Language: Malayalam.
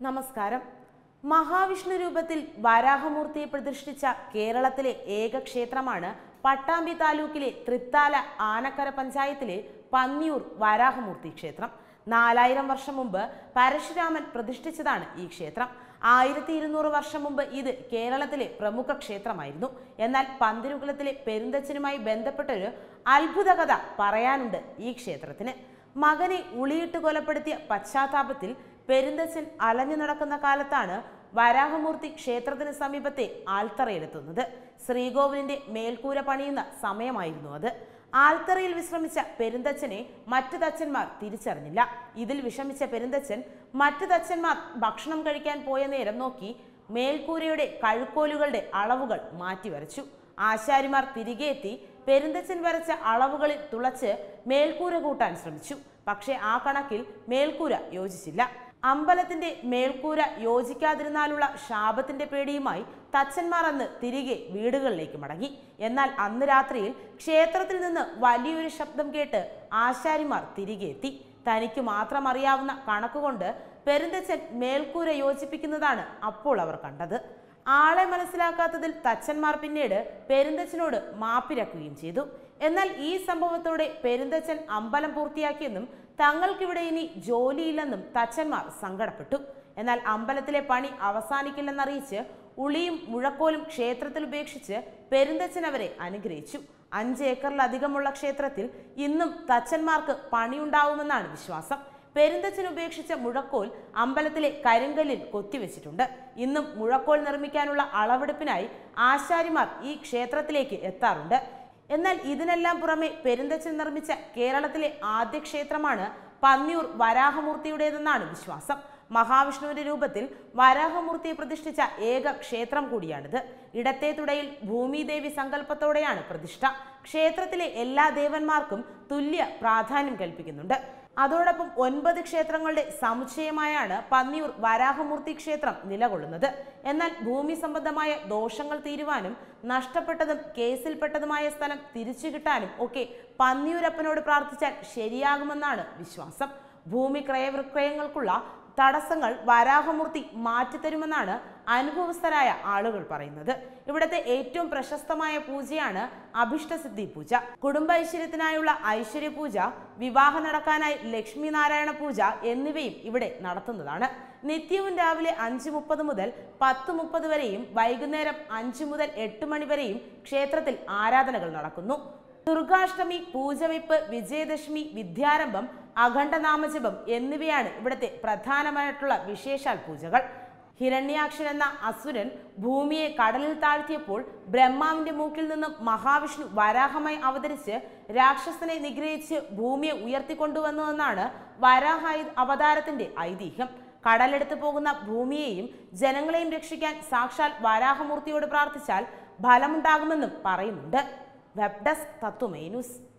നമസ്കാരം മഹാവിഷ്ണു രൂപത്തിൽ വരാഹമൂർത്തിയെ പ്രതിഷ്ഠിച്ച കേരളത്തിലെ ഏക ക്ഷേത്രമാണ് പട്ടാമ്പി താലൂക്കിലെ തൃത്താല ആനക്കര പഞ്ചായത്തിലെ പന്നിയൂർ വരാഹമൂർത്തി ക്ഷേത്രം നാലായിരം വർഷം മുമ്പ് പരശുരാമൻ പ്രതിഷ്ഠിച്ചതാണ് ഈ ക്ഷേത്രം ആയിരത്തി ഇരുന്നൂറ് വർഷം മുമ്പ് ഇത് കേരളത്തിലെ പ്രമുഖ ക്ഷേത്രമായിരുന്നു എന്നാൽ പന്തിരുകുലത്തിലെ പെരുന്തച്ഛനുമായി ബന്ധപ്പെട്ടൊരു അത്ഭുത കഥ പറയാനുണ്ട് ഈ ക്ഷേത്രത്തിന് മകനെ ഉളിയിട്ട് കൊലപ്പെടുത്തിയ പശ്ചാത്താപത്തിൽ പെരുന്തച്ഛൻ അലഞ്ഞു നടക്കുന്ന കാലത്താണ് വരാഹമൂർത്തി ക്ഷേത്രത്തിന് സമീപത്തെ ആൽത്തറയിലെത്തുന്നത് ശ്രീകോവിലിന്റെ മേൽക്കൂര പണിയുന്ന സമയമായിരുന്നു അത് ആൽത്തറയിൽ വിശ്രമിച്ച പെരുന്തച്ഛനെ മറ്റു തച്ചന്മാർ തിരിച്ചറിഞ്ഞില്ല ഇതിൽ വിഷമിച്ച പെരുന്തച്ഛൻ മറ്റു തച്ചന്മാർ ഭക്ഷണം കഴിക്കാൻ പോയ നേരം നോക്കി മേൽക്കൂരയുടെ കഴുക്കോലുകളുടെ അളവുകൾ മാറ്റിവരച്ചു ആശാരിമാർ തിരികെ എത്തി പെരുന്തച്ഛൻ വരച്ച അളവുകളിൽ തുളച്ച് മേൽക്കൂര കൂട്ടാൻ ശ്രമിച്ചു പക്ഷേ ആ കണക്കിൽ മേൽക്കൂര യോജിച്ചില്ല അമ്പലത്തിന്റെ മേൽക്കൂര യോജിക്കാതിരുന്നാലുള്ള ശാപത്തിന്റെ പേടിയുമായി തച്ചന്മാർ അന്ന് തിരികെ വീടുകളിലേക്ക് മടങ്ങി എന്നാൽ അന്ന് രാത്രിയിൽ ക്ഷേത്രത്തിൽ നിന്ന് വലിയൊരു ശബ്ദം കേട്ട് ആശാരിമാർ തിരികെ എത്തി തനിക്ക് മാത്രം അറിയാവുന്ന കണക്കുകൊണ്ട് പെരുന്തച്ഛൻ മേൽക്കൂര യോജിപ്പിക്കുന്നതാണ് അപ്പോൾ അവർ കണ്ടത് ആളെ മനസ്സിലാക്കാത്തതിൽ തച്ചന്മാർ പിന്നീട് പെരുന്തച്ഛനോട് മാപ്പിരക്കുകയും ചെയ്തു എന്നാൽ ഈ സംഭവത്തോടെ പെരുന്തച്ഛൻ അമ്പലം പൂർത്തിയാക്കിയെന്നും തങ്ങൾക്കിവിടെ ഇനി ജോലിയില്ലെന്നും തച്ചന്മാർ സങ്കടപ്പെട്ടു എന്നാൽ അമ്പലത്തിലെ പണി അവസാനിക്കില്ലെന്നറിയിച്ച് ഉളിയും മുഴക്കോലും ക്ഷേത്രത്തിൽ ഉപേക്ഷിച്ച് പെരുന്തച്ഛൻ അവരെ അനുഗ്രഹിച്ചു അഞ്ച് ഏക്കറിലധികമുള്ള ക്ഷേത്രത്തിൽ ഇന്നും തച്ചന്മാർക്ക് പണിയുണ്ടാവുമെന്നാണ് വിശ്വാസം പെരുന്തച്ഛൻ ഉപേക്ഷിച്ച മുഴക്കോൽ അമ്പലത്തിലെ കരിങ്കല്ലിൽ കൊത്തിവെച്ചിട്ടുണ്ട് ഇന്നും മുഴക്കോൽ നിർമ്മിക്കാനുള്ള അളവെടുപ്പിനായി ആശാരിമാർ ഈ ക്ഷേത്രത്തിലേക്ക് എത്താറുണ്ട് എന്നാൽ ഇതിനെല്ലാം പുറമെ പെരുന്തച്ഛൻ നിർമ്മിച്ച കേരളത്തിലെ ആദ്യ ക്ഷേത്രമാണ് പന്നിയൂർ വരാഹമൂർത്തിയുടേതെന്നാണ് വിശ്വാസം മഹാവിഷ്ണുവിന്റെ രൂപത്തിൽ വരാഹമൂർത്തിയെ പ്രതിഷ്ഠിച്ച ഏക ക്ഷേത്രം കൂടിയാണിത് ഇടത്തെ തുടയിൽ ഭൂമിദേവി സങ്കല്പത്തോടെയാണ് പ്രതിഷ്ഠ ക്ഷേത്രത്തിലെ എല്ലാ ദേവന്മാർക്കും തുല്യ പ്രാധാന്യം കൽപ്പിക്കുന്നുണ്ട് അതോടൊപ്പം ഒൻപത് ക്ഷേത്രങ്ങളുടെ സമുച്ചയമായാണ് പന്നിയൂർ വരാഹമൂർത്തി ക്ഷേത്രം നിലകൊള്ളുന്നത് എന്നാൽ ഭൂമി സംബന്ധമായ ദോഷങ്ങൾ തീരുവാനും നഷ്ടപ്പെട്ടതും കേസിൽപ്പെട്ടതുമായ സ്ഥലം തിരിച്ചു കിട്ടാനും ഒക്കെ പന്നിയൂരപ്പനോട് പ്രാർത്ഥിച്ചാൽ ശരിയാകുമെന്നാണ് വിശ്വാസം ഭൂമി ക്രയവിക്രയങ്ങൾക്കുള്ള തടസ്സങ്ങൾ വരാഹമൂർത്തി മാറ്റിത്തരുമെന്നാണ് അനുഭവസ്ഥരായ ആളുകൾ പറയുന്നത് ഇവിടുത്തെ ഏറ്റവും പ്രശസ്തമായ പൂജയാണ് അഭിഷ്ടസിദ്ധി പൂജ കുടുംബ ഐശ്വര്യത്തിനായുള്ള ഐശ്വര്യ പൂജ വിവാഹം നടക്കാനായി ലക്ഷ്മി നാരായണ പൂജ എന്നിവയും ഇവിടെ നടത്തുന്നതാണ് നിത്യവും രാവിലെ അഞ്ച് മുപ്പത് മുതൽ പത്ത് മുപ്പത് വരെയും വൈകുന്നേരം അഞ്ച് മുതൽ എട്ട് മണി വരെയും ക്ഷേത്രത്തിൽ ആരാധനകൾ നടക്കുന്നു ദുർഗാഷ്ടമി പൂജവയ്പ് വിജയദശമി വിദ്യാരംഭം അഖണ്ഡനാമജപം എന്നിവയാണ് ഇവിടുത്തെ പ്രധാനമായിട്ടുള്ള വിശേഷാൽ പൂജകൾ ഹിരണ്യാക്ഷൻ എന്ന അസുരൻ ഭൂമിയെ കടലിൽ താഴ്ത്തിയപ്പോൾ ബ്രഹ്മാവിന്റെ മൂക്കിൽ നിന്നും മഹാവിഷ്ണു വരാഹമായി അവതരിച്ച് രാക്ഷസനെ നിഗ്രഹിച്ച് ഭൂമിയെ ഉയർത്തിക്കൊണ്ടുവന്നുവെന്നാണ് വരാഹ അവതാരത്തിന്റെ ഐതിഹ്യം കടലെടുത്തു പോകുന്ന ഭൂമിയെയും ജനങ്ങളെയും രക്ഷിക്കാൻ സാക്ഷാൽ വരാഹമൂർത്തിയോട് പ്രാർത്ഥിച്ചാൽ ഫലമുണ്ടാകുമെന്നും പറയുന്നുണ്ട് വെബ് ഡെസ്ക് തത്വമേ ന്യൂസ്